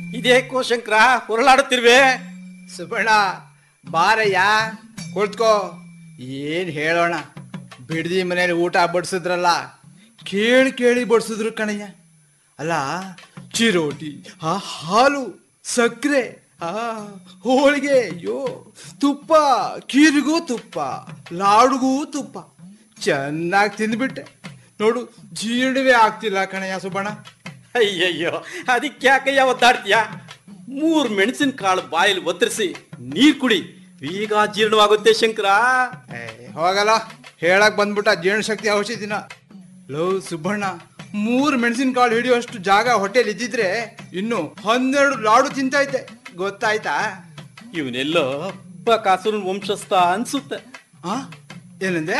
ಇದೇಕೋ ಶಂಕರ ಹೊರಳಾಡುತ್ತಿರುವೆ ಸುಬಣ್ಣ ಬಾರಯ್ಯ ಕುಳಿತ್ಕೋ ಏನ್ ಹೇಳೋಣ ಬಿಡ್ದಿ ಮನೇಲಿ ಊಟ ಬಡಿಸಿದ್ರಲ್ಲ ಕೇಳಿ ಕೇಳಿ ಬಡಿಸಿದ್ರು ಕಣಯ್ಯ ಅಲ್ಲ ಚಿರೋಟಿ ಆ ಹಾಲು ಸಕ್ಕರೆ ಆ ಹೋಳಿಗೆ ಅಯ್ಯೋ ತುಪ್ಪ ಕೀರಿಗೂ ತುಪ್ಪ ಲಾಡುಗೂ ತುಪ್ಪ ಚೆನ್ನಾಗಿ ತಿಂದ್ಬಿಟ್ಟೆ ನೋಡು ಜೀರ್ಣವೇ ಆಗ್ತಿಲ್ಲ ಕಣಯ್ಯ ಸುಬ್ಬಣ್ಣ ಅಯ್ಯಯ್ಯೋ ಅದಕ್ಯಾಕಯ್ಯ ಒದ್ದಾಡ್ತೀಯ ಮೂರ್ ಮೆಣಸಿನ ಕಾಳು ಬಾಯಲ್ಲಿ ಒತ್ತರಿಸಿ ನೀರ್ ಕುಡಿ ಈಗ ಜೀರ್ಣವಾಗುತ್ತೆ ಶಂಕರ ಏ, ಹೋಗಲ್ಲ ಹೇಳಕ್ ಬಂದ್ಬಿಟ್ಟ ಜೀರ್ಣಶಕ್ತಿ ಔಷಧಿನ ಲೋ ಸುಬ್ಬಣ್ಣ ಮೂರ್ ಮೆಣಸಿನಕಾಳು ಹಿಡಿಯುವಷ್ಟು ಜಾಗ ಹೊಟ್ಟೆಲಿ ಇದ್ದಿದ್ರೆ ಇನ್ನು ಹನ್ನೆರಡು ಲಾಡು ತಿಂತೈತೆ ಗೊತ್ತಾಯ್ತಾ ಇವನೆಲ್ಲೋ ಕಾಸೂರನ್ ವಂಶಸ್ಥ ಅನ್ಸುತ್ತೆ ಆ ಏನಂದೆ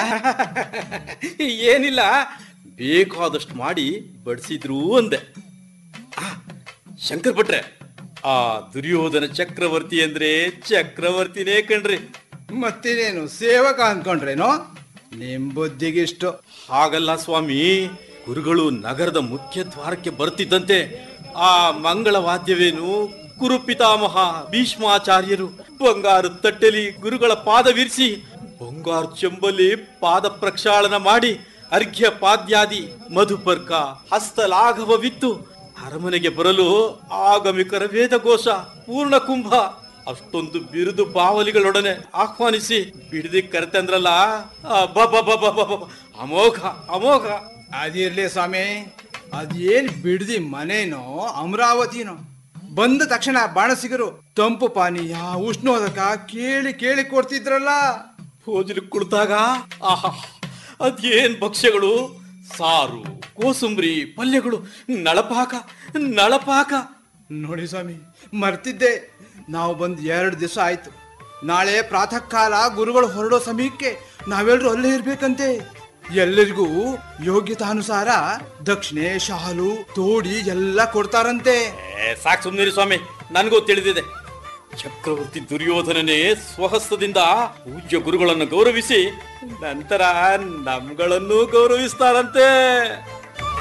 ಏನಿಲ್ಲ ಬೇಕಾದಷ್ಟು ಮಾಡಿ ಬಡಿಸಿದ್ರು ಅಂದೆ ಆ, ಶಂಕರ್ ಭಟ್ರೆ ಆ ದುರ್ಯೋಧನ ಚಕ್ರವರ್ತಿ ಅಂದ್ರೆ ಚಕ್ರವರ್ತಿನೇ ಕಣ್ರಿ ಮತ್ತೇನೇನು ಸೇವಕ ಅನ್ಕೊಂಡ್ರೇನೋ ನಿಮ್ ಬುದ್ಧಿಗಿಷ್ಟು ಹಾಗಲ್ಲ ಸ್ವಾಮಿ ಗುರುಗಳು ನಗರದ ಮುಖ್ಯ ದ್ವಾರಕ್ಕೆ ಬರ್ತಿದ್ದಂತೆ ಆ ಮಂಗಳ ವಾದ್ಯವೇನು ಕುರುಪಿತಾಮಹ ಭೀಷ್ಮಾಚಾರ್ಯರು ಬಂಗಾರು ತಟ್ಟೆಲಿ ಗುರುಗಳ ಪಾದವಿರಿಸಿ ಬಂಗಾರು ಚೆಂಬಲ್ಲಿ ಪಾದ ಪ್ರಕ್ಷಾಳನ ಮಾಡಿ ಅರ್ಘ್ಯ ಪಾದ್ಯಾದಿ ಮಧುಪರ್ಕ ಹಸ್ತಲಾಘವವಿತ್ತು ಅರಮನೆಗೆ ಬರಲು ಆಗಮಿಕರ ವೇದಘೋಷ ಪೂರ್ಣ ಕುಂಭ ಅಷ್ಟೊಂದು ಬಿರುದು ಬಾವಲಿಗಳೊಡನೆ ಆಹ್ವಾನಿಸಿ ಬಿಡದಿ ಕರೆತಂದ್ರಲ್ಲ ಅಬ್ಬಬ್ಬಬ್ಬಬ್ಬಬ್ಬ. ಅಮೋಘ ಅಮೋಘ ಅದಿರ್ಲಿ ಸ್ವಾಮಿ ಅದೇನ್ ಬಿಡ್ದಿ ಮನೇನೋ ಅಮರಾವತಿನೋ ಬಂದ ತಕ್ಷಣ ಬಾಣಸಿಗರು ತಂಪು ಪಾನೀಯ ಉಷ್ಣೋದಕ ಕೇಳಿ ಕೇಳಿ ಕೊಡ್ತಿದ್ರಲ್ಲ ಭೋಜನ ಕುಳಿತಾಗ ಆಹಾ ಅದೇನ್ ಭಕ್ಷ್ಯಗಳು ಸಾರು ಕೋಸುಂಬ್ರಿ ಪಲ್ಯಗಳು ನಳಪಾಕ ನಳಪಾಕ ನೋಡಿ ಸ್ವಾಮಿ ಮರ್ತಿದ್ದೆ ನಾವು ಬಂದು ಎರಡು ದಿವಸ ಆಯ್ತು ನಾಳೆ ಪ್ರಾತಃ ಕಾಲ ಗುರುಗಳು ಹೊರಡೋ ಸಮಯಕ್ಕೆ ನಾವೆಲ್ಲರೂ ಅಲ್ಲೇ ಇರ್ಬೇಕಂತೆ ಎಲ್ಲರಿಗೂ ಯೋಗ್ಯತಾನುಸಾರ ದಕ್ಷಿಣೆ ಶಾಲು ತೋಡಿ ಎಲ್ಲ ಕೊಡ್ತಾರಂತೆ ಏ, ಸಾಕ್ ಸುಮ್ನಿರಿ ಸ್ವಾಮಿ ನನಗೂ ತಿಳಿದಿದೆ ಚಕ್ರವರ್ತಿ ದುರ್ಯೋಧನನೇ ಸ್ವಹಸ್ತದಿಂದ ಪೂಜ್ಯ ಗುರುಗಳನ್ನು ಗೌರವಿಸಿ ನಂತರ ನಮ್ಗಳನ್ನು ಗೌರವಿಸ್ತಾರಂತೆ